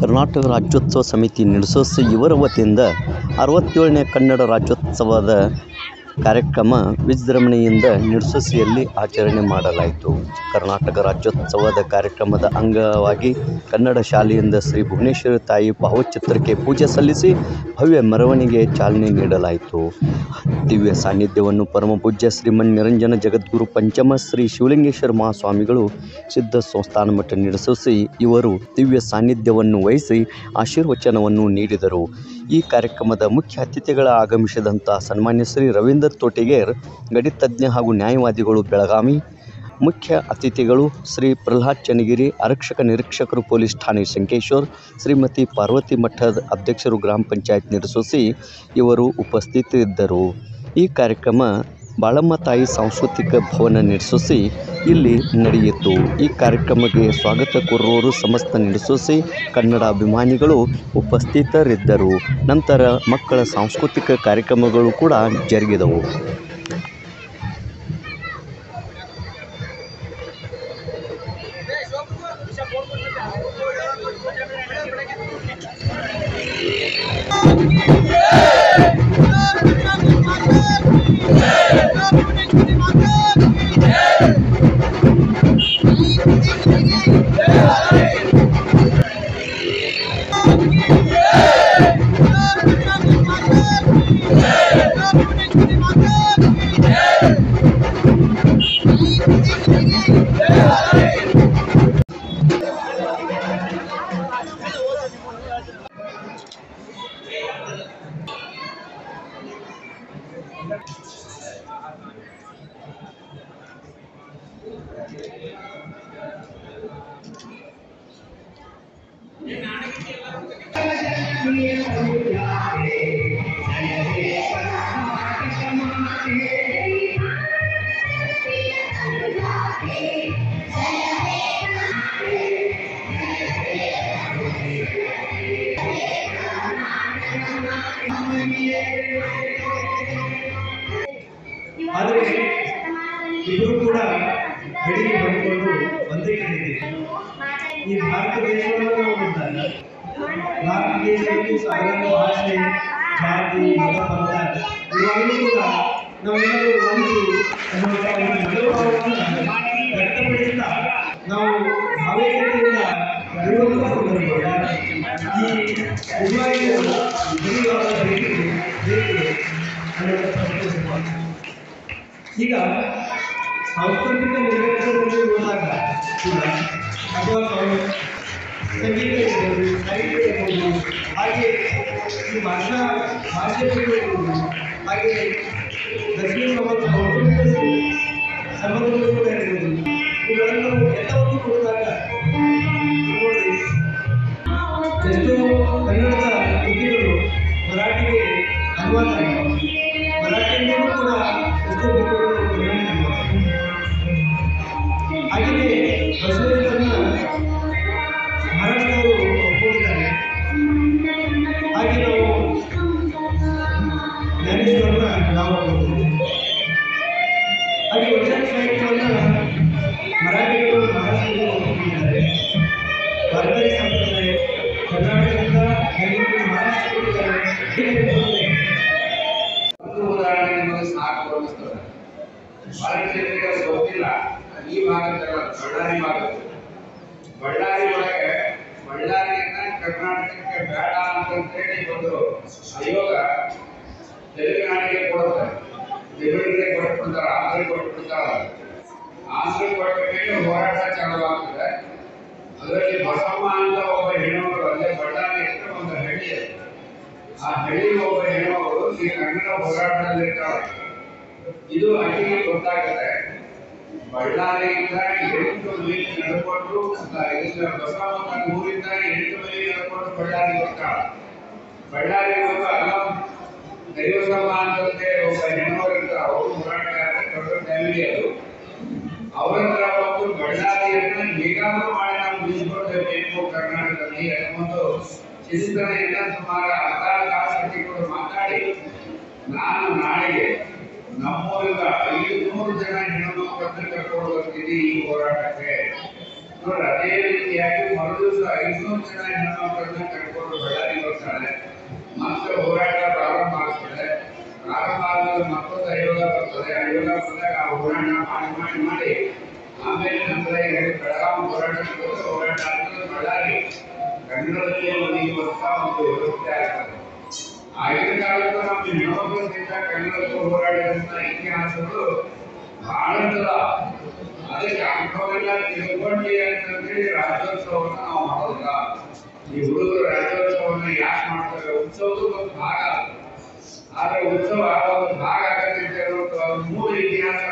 ಕರ್ನಾಟಕ ರಾಜ್ಯೋತ್ಸವ ಸಮಿತಿ ನಡೆಸೋಸಿ ಇವರ ವತಿಯಿಂದ ಅರವತ್ತೇಳನೇ ಕನ್ನಡ ರಾಜ್ಯೋತ್ಸವದ ಕಾರ್ಯಕ್ರಮ ವಿಜೃಂಭಣೆಯಿಂದ ನಿಡ್ಸೋಸಿಯಲ್ಲಿ ಆಚರಣೆ ಮಾಡಲಾಯಿತು ಕರ್ನಾಟಕ ರಾಜ್ಯೋತ್ಸವದ ಕಾರ್ಯಕ್ರಮದ ಅಂಗವಾಗಿ ಕನ್ನಡ ಶಾಲೆಯಿಂದ ಶ್ರೀ ಭುವನೇಶ್ವರಿ ತಾಯಿ ಭಾವಚಿತ್ರಕ್ಕೆ ಪೂಜೆ ಸಲ್ಲಿಸಿ ಭವ್ಯ ಮೆರವಣಿಗೆ ಚಾಲನೆ ನೀಡಲಾಯಿತು ದಿವ್ಯ ಸಾನ್ನಿಧ್ಯವನ್ನು ಪರಮಪೂಜ್ಯ ಶ್ರೀಮನ್ ನಿರಂಜನ ಜಗದ್ಗುರು ಪಂಚಮ ಶ್ರೀ ಶಿವಲಿಂಗೇಶ್ವರ ಮಹಾಸ್ವಾಮಿಗಳು ಸಿದ್ಧ ಸಂಸ್ಥಾನ ಮಠ ನಡೆಸಿಸಿ ಇವರು ದಿವ್ಯ ಸಾನ್ನಿಧ್ಯವನ್ನು ವಹಿಸಿ ಆಶೀರ್ವಚನವನ್ನು ನೀಡಿದರು ಈ ಕಾರ್ಯಕ್ರಮದ ಮುಖ್ಯ ಅತಿಥಿಗಳ ಆಗಮಿಸಿದಂಥ ಸನ್ಮಾನ್ಯ ಶ್ರೀ ರವೀಂದ್ರ ತೋಟಿಗೇರ್ ಗಣಿತಜ್ಞ ಹಾಗೂ ನ್ಯಾಯವಾದಿಗಳು ಬೆಳಗಾವಿ ಮುಖ್ಯ ಅತಿಥಿಗಳು ಶ್ರೀ ಪ್ರಹ್ಲಾದ್ ಚನ್ನಗಿರಿ ಆರಕ್ಷಕ ನಿರೀಕ್ಷಕರು ಪೊಲೀಸ್ ಠಾಣೆ ಸಂಕೇಶ್ವರ್ ಶ್ರೀಮತಿ ಪಾರ್ವತಿ ಮಠದ ಅಧ್ಯಕ್ಷರು ಗ್ರಾಮ ಪಂಚಾಯತ್ ನಿರ್ಸೋಸಿ ಇವರು ಉಪಸ್ಥಿತರಿದ್ದರು ಈ ಕಾರ್ಯಕ್ರಮ ಬಾಳಮ್ಮ ತಾಯಿ ಸಾಂಸ್ಕೃತಿಕ ಭವನ ನಿರ್ಸೋಸಿ ಇಲ್ಲಿ ನಡೆಯಿತು ಈ ಕಾರ್ಯಕ್ರಮಕ್ಕೆ ಸ್ವಾಗತ ಕೋರುವವರು ಸಮಸ್ತ ನಡೆಸೋಸಿ ಕನ್ನಡ ಅಭಿಮಾನಿಗಳು ಉಪಸ್ಥಿತರಿದ್ದರು ನಂತರ ಮಕ್ಕಳ ಸಾಂಸ್ಕೃತಿಕ ಕಾರ್ಯಕ್ರಮಗಳು ಕೂಡ ಜರುಗಿದವು ಆದರೆ ಇಬ್ಬರು ಕೂಡ ಬೆಳಿಗ್ಗೆ ಬಂದುಕೊಂಡು ಒಂದೇ ಕಡೆ ಇದ್ದೀವಿ ಈ ಭಾರತ ದೇಶವನ್ನು ನಾವು ನೋಡಿದಾಗ ಭಾರತ ದೇಶದಲ್ಲಿ ಸಾವಿರಾರು ಭಾಷೆ ಜಾತಿ ಮತ ಪಂಥ ಇವಾಗಲೂ ಕೂಡ ನಾವೆಲ್ಲರೂ ಒಂದು ಅನ್ನುವಂಥ ಒಂದು ಮನೋಭಾವವನ್ನು ವ್ಯಕ್ತಪಡಿಸ್ತಾ ನಾವು ಭಾವೈಕ್ಯತೆಯಿಂದ ಇರುವಂಥ ಸಂದರ್ಭದಲ್ಲಿ ಈ ನಿಜವಾಗಿಯೂ ಗುರುವಾದ ಭೇಟಿ ಬೇಕು ಅನ್ನುವಂಥ ಸಂತೋಷ ಈಗ ಸಾಂಸ್ಕೃತಿಕ ನಿರ್ದೇಶನದಲ್ಲಿ ಹೋದಾಗ ಕೂಡ ಅಥವಾ ನಾವು ಸಂಗೀತ ಇರ್ಬೋದು ಸಾಹಿತ್ಯ ಇರ್ಬೋದು ಹಾಗೆ ಈ ಭಾಷಾ ಭಾಷೆ ಇರ್ಬೋದು ಹಾಗೆ ದಕ್ಷಿಣ ಸಮಾಜ ಕೌಟುಂಬಿಕ ಸಂಬಂಧಗಳು ಕೂಡ ಇರ್ಬೋದು ಇವುಗಳನ್ನು ಎಲ್ಲವನ್ನು ನೋಡಿದಾಗ ನೋಡಿ ಎಷ್ಟೋ ಕನ್ನಡದ ಕೃತಿಗಳು ಮರಾಠಿಗೆ ಅನುವಾದ ಆಗಿವೆ ಮರಾಠಿಯಿಂದಲೂ ಕೂಡ ಎಷ್ಟೋ ಬುಕ್ಗಳು ಕನ್ನಡಕ್ಕೆ ಅನುವಾದ ಆಗಿವೆ. ಹಾಗೆಯೇ ಬಸವೇಶ್ವರನ ಮಹಾರಾಷ್ಟ್ರವರು ಒಪ್ಪಿಕೊಂಡಿದ್ದಾರೆ ಹಾಗೆ ನಾವು ಜ್ಞಾನೇಶ್ವರನ ನಾವು ಒಪ್ಪಿಕೊಂಡಿದ್ದೇವೆ. ಹಾಗೆ ವಚನ ಸಾಹಿತ್ಯವನ್ನು ಮರಾಠಿಗಳು ಮಹಾರಾಷ್ಟ್ರಗಳು ಒಪ್ಪಿಕೊಂಡಿದ್ದಾರೆ ಭಾರತೀಯ ಸಂಪ್ರದಾಯ ಕರ್ನಾಟಕದಿಂದ ಹಾಗೆ ಮಹಾರಾಷ್ಟ್ರದಿಂದ ಒಂದು ಉದಾಹರಣೆ ನಿಮಗೆ ಸಾಕು ಅನ್ನಿಸ್ತದೆ ಬಹಳ ಜನರಿಗೆ ಅದು ಗೊತ್ತಿಲ್ಲ ಈ ಭಾಗದಲ್ಲ ಬಳ್ಳಾರಿ ಭಾಗದ ಬಳ್ಳಾರಿ ಒಳಗೆ ಬಳ್ಳಾರಿಯನ್ನ ಕರ್ನಾಟಕಕ್ಕೆ ಬೇಡ ಅಂತಂತೇಳಿ ಒಂದು ಆಯೋಗ ತೆಲಂಗಾಣಿಗೆ ಕೊಡುತ್ತೆ ಬೆಂಗಳೂರಿಗೆ ಕೊಟ್ಬಿಡ್ತಾರೆ ಆಂಧ್ರ ಕೊಟ್ಬಿಡ್ತಾರೆ ಆಂಧ್ರ ಕೊಟ್ಟ ಮೇಲೆ ಹೋರಾಟ ಚಾಲು ಆಗ್ತದೆ ಅದರಲ್ಲಿ ಬಸಮ್ಮ ಅಂತ ಒಬ್ಬ ಹೆಣ್ಣುಮಗಳು ಅಲ್ಲೇ ಬಳ್ಳಾರಿ ಹತ್ರ ಒಂದು ಹಳ್ಳಿ ಇದೆ ಆ ಹಳ್ಳಿ ಒಬ್ಬ ಹೆಣ್ಣುಮಗಳು ಈ ಕನ್ನಡ ಹೋರಾಟದಲ್ಲಿ ಇರ್ತಾಳೆ ಇದು ಆಕೆಗೆ ಗೊತ್ತಾಗುತ್ತೆ ಬಳ್ಳಾರಿಯಿಂದ ಎಂಟು ಮೈಲಿ ನಡ್ಕೊಂಡು ಇದರಿಂದ ಬಸವನ ಊರಿಂದ ಎಂಟು ಮೈಲಿ ನಡ್ಕೊಂಡು ಬಳ್ಳಾರಿ ಬರ್ತಾಳೆ ಬಳ್ಳಾರಿ ಹೋಗುವಾಗ ದೈವಸಭ ಅಂತಂತೆ ಒಬ್ಬ ಹೆಣ್ಣವರು ಇರ್ತಾರೆ ಅವರು ಹೋರಾಟಗಾರ ದೊಡ್ಡ ಫ್ಯಾಮಿಲಿ ಅದು ಅವರ ಹತ್ರ ಬಂದು ಬಳ್ಳಾರಿಯನ್ನ ಹೇಗಾದ್ರೂ ಮಾಡಿ ನಾವು ನಿಲ್ಕೊಳ್ಬೇಕು ಕರ್ನಾಟಕದಲ್ಲಿ ಅನ್ನೋ ಚಿಂತನೆಯಿಂದ ಸುಮಾರು ಹತ್ತಾರು ಕಾಸು ಮಾತಾಡಿ ನಾನು ನಾಳೆಗೆ ನಮ್ಮೂರಿಂದ ಐನೂರು ಜನ ಹೆಣ್ಣು ಮಕ್ಕಳನ್ನ ಕರ್ಕೊಂಡು ಬರ್ತೀನಿ ಈ ಹೋರಾಟಕ್ಕೆ ನೋಡಿ ಅದೇ ರೀತಿಯಾಗಿ ಮರುದಿವಸ ಐನೂರು ಜನ ಹೆಣ್ಮಕ್ಳನ್ನ ಕರ್ಕೊಂಡು ಬಳ್ಳಾರಿಗೆ ಬರ್ತಾರೆ ಮತ್ತೆ ಹೋರಾಟ ಪ್ರಾರಂಭ ಆಗ್ತದೆ ಪ್ರಾರಂಭ ಆದ್ಮೇಲೆ ಮತ್ತೊಂದು ಆಯೋಗ ಬರ್ತದೆ ಆಯೋಗ ಬಂದಾಗ ಆ ಹೋರಾಟ ಮಾಡಿ ಮಾಡಿ ಮಾಡಿ ಆಮೇಲೆ ನಂತರ ಹೇಳಿ ಬೆಳಗಾವಿ ಹೋರಾಟ ನಡೆದು ಹೋರಾಟ ಆದ್ಮೇಲೆ ಬಳ್ಳಾರಿ ಕನ್ನಡದಲ್ಲಿ ಒದಗಿಸುವಂತ ಒಂದು ವ್ಯವಸ್ಥೆ ಆಗ್ತದೆ ಆಗಿನ ಕಾಲದ ನಮ್ಮ ಹೆಣ್ಮಕ್ಳು ಸಹಿತ ಕನ್ನಡಕ್ಕೂ ಹೋರಾಡಿದಂತ ಇತಿಹಾಸಗಳು ಬಹಳಷ್ಟದ ಅದಕ್ಕೆ ಅಂಥವೆಲ್ಲ ತಿಳ್ಕೊಂಡಿ ಅಂತಂದೇಳಿ ರಾಜ್ಯೋತ್ಸವವನ್ನು ನಾವು ಮಾಡೋದಿಲ್ಲ ಈ ಹುಡುಗರು ರಾಜ್ಯೋತ್ಸವವನ್ನು ಯಾಕೆ ಮಾಡ್ತಾರೆ ಉತ್ಸವದ ಒಂದು ಭಾಗ ಅದು. ಆದ್ರೆ ಉತ್ಸವ ಒಂದು ಭಾಗ ಆಗತ್ತೆ ಅಂತ ಹೇಳುವಂತ ಒಂದು ಮೂಲ ಇತಿಹಾಸ